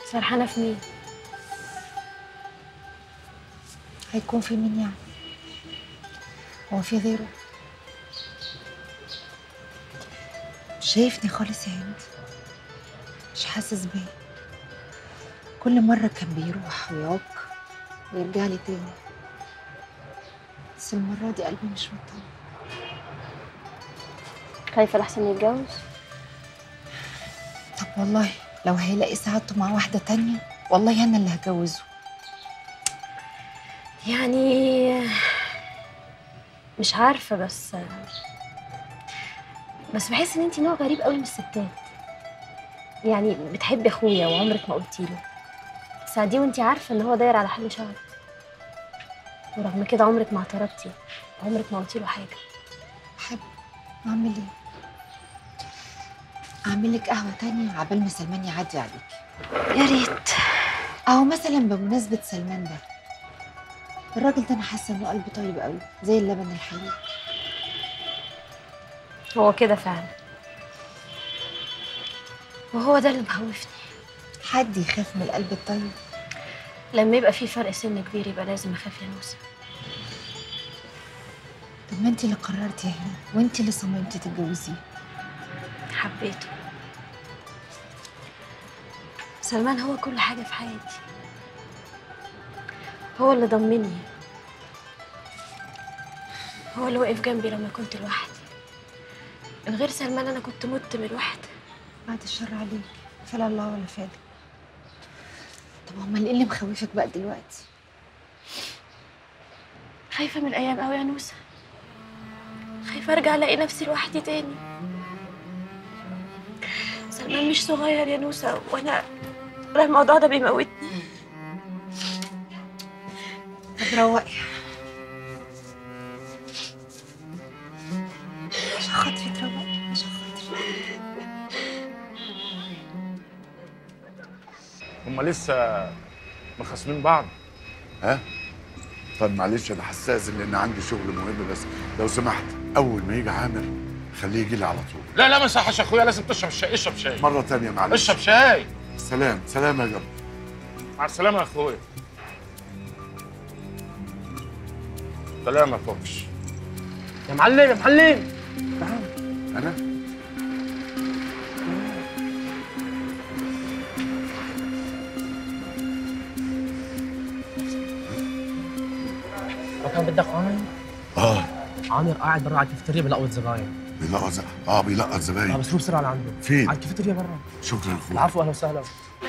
سرحانه في مين هيكون في مين يعني هو في غيره مش شايفني خالص يا هند مش حاسس بيا كل مرة كان بيروح ويعك ويرجع لي تاني بس المرة دي قلبي مش مطمن خايفه لحسن يتجوز طب والله لو هيلاقي سعادته مع واحدة تانية والله أنا اللي هجوزه يعني مش عارفه بس بس بحس ان انت نوع غريب قوي من الستات يعني بتحبي اخويا وعمرك ما قلتي له ساعديه وانت عارفه ان هو داير على حل شعرك ورغم كده عمرك ما اعترضتي عمرك ما قلتي له حاجه أحب أعمل إيه؟ أعمل لك قهوة تانية عبال ما سلمان يعدي عليك يا ريت أهو مثلا بمناسبة سلمان ده الراجل ده أنا حاسة إنه قلبه طيب قوي زي اللبن الحليب هو كده فعلا وهو ده اللي مخوفني حد يخاف من القلب الطيب لما يبقى في فرق سن كبير يبقى لازم اخاف يا نوسه طب ما انت اللي قررتي يا هنا وانت اللي صممتي تتجوزيه حبيته سلمان هو كل حاجة في حياتي هو اللي ضمني هو اللي وقف جنبي لما كنت لوحدي من غير سلمان أنا كنت مت من الوحدة بعد الشر عليك فلا الله ولا فالك طب امال ايه اللي مخوفك بقى دلوقتي خايفة من الأيام أوي يا نوسة خايفة أرجع ألاقي نفسي لوحدي تاني سلمان مش صغير يا نوسة وأنا أنا الموضوع ده بيموتني طب روقي عشان خاطري تروقي عشان خاطري هما لسه مخاصمين بعض ها طب معلش انا حساس لان عندي شغل مهم بس لو سمحت اول ما يجي عامر خليه يجي لي على طول لا لا ما يصحش يا اخويا لازم تشرب شاي اشرب شاي مره تانية معلش اشرب شاي سلام سلام يا جبر مع السلامه يا اخويا سلام يا فوكش يا معلم يا معلم انا لو كان بدك عامر اه عامر قاعد برا على الكافيتيريا بلقط زباين بيلقط ز- اه بيلقط اه زباين بس روح بسرعه لعنده فين؟ على الكافيتيريا برا شكرا يا اخويا العفو اهلا وسهلا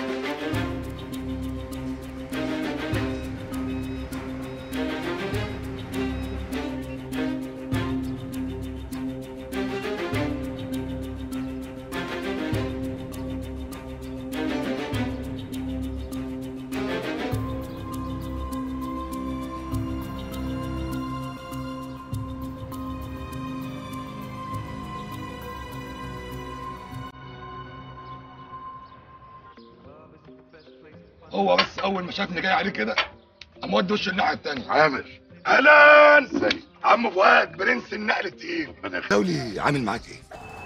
هو بس اول ما شافني جاي عليه كده قام ودي وشه الناحيه التانيه عامر اهلا ازيك عم فؤاد برنس النقل التقيل ربنا يخليك. دولي عامل معاك ايه؟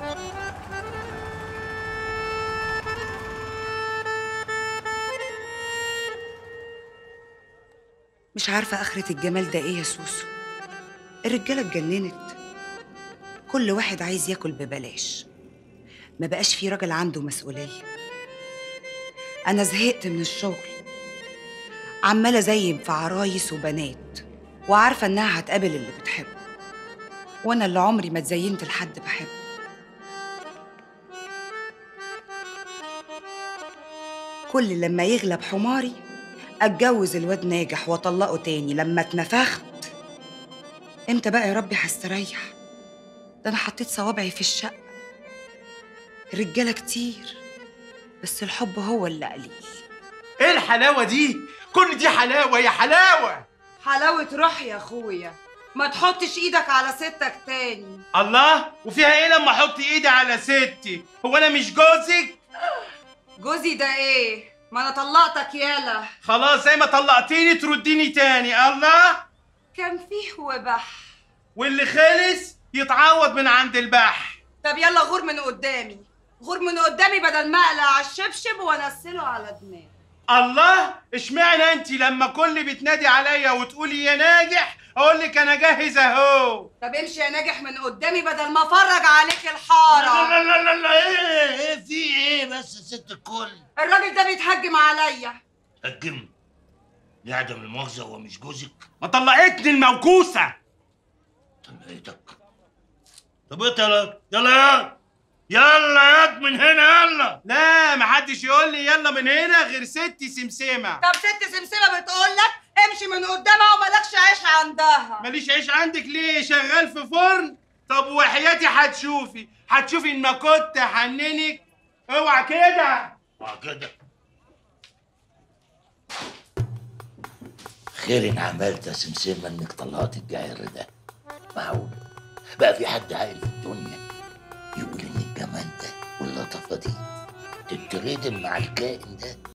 مش عارفة آخرة الجمال ده إيه يا سوسو الرجالة اتجننت كل واحد عايز ياكل ببلاش ما بقاش في راجل عنده مسؤولية أنا زهقت من الشغل عمالة زيب في عرايس وبنات وعارفة إنها هتقابل اللي بتحبه وأنا اللي عمري ما اتزينت لحد بحبه كل لما يغلب حماري اتجوز الواد ناجح واطلقه تاني لما اتنفخت امتى بقى يا ربي هستريح ده انا حطيت صوابعي في الشقه الرجاله كتير بس الحب هو اللي قليل ايه الحلاوه دي كل دي حلاوه يا حلاوه حلاوه روح يا اخويا ما تحطش ايدك على ستك تاني الله وفيها ايه لما احط ايدي على ستي هو انا مش جوزك جوزي ده ايه ما انا طلقتك يالا خلاص زي ما طلقتيني ترديني تاني الله كان فيه وبح واللي خلص يتعوض من عند البح طب يلا غور من قدامي غور من قدامي بدل ما اقلع على الشبشب وانزله على دماغي الله اشمعنى انت لما كل بتنادي عليا وتقولي يا ناجح اقول لك انا جاهز اهو طب امشي يا ناجح من قدامي بدل ما افرج عليك الحاره لا لا لا لا ايه ايه في ايه بس يا ست الكل الراجل ده بيتهجم عليا هجم دي عدم المؤاخذة هو مش جوزك ما طلقتني الموكوسه طلقتك طب انت يلا يلا يلا يلا ياك من هنا يلا لا محدش يقول لي يلا من هنا غير ستي سمسمه طب ست سمسمه بتقول لك امشي من قدامها ومالكش عيش عندها ماليش عيش عندك ليه شغال في فرن طب وحياتي هتشوفي هتشوفي ان ما كنت حننك اوعى كده وكده خير ان عملت يا سمسمة انك طلعت الجعر ده معقول بقى في حد عاقل في الدنيا يقول ان الجمال ده واللطافة دي تتردم مع الكائن ده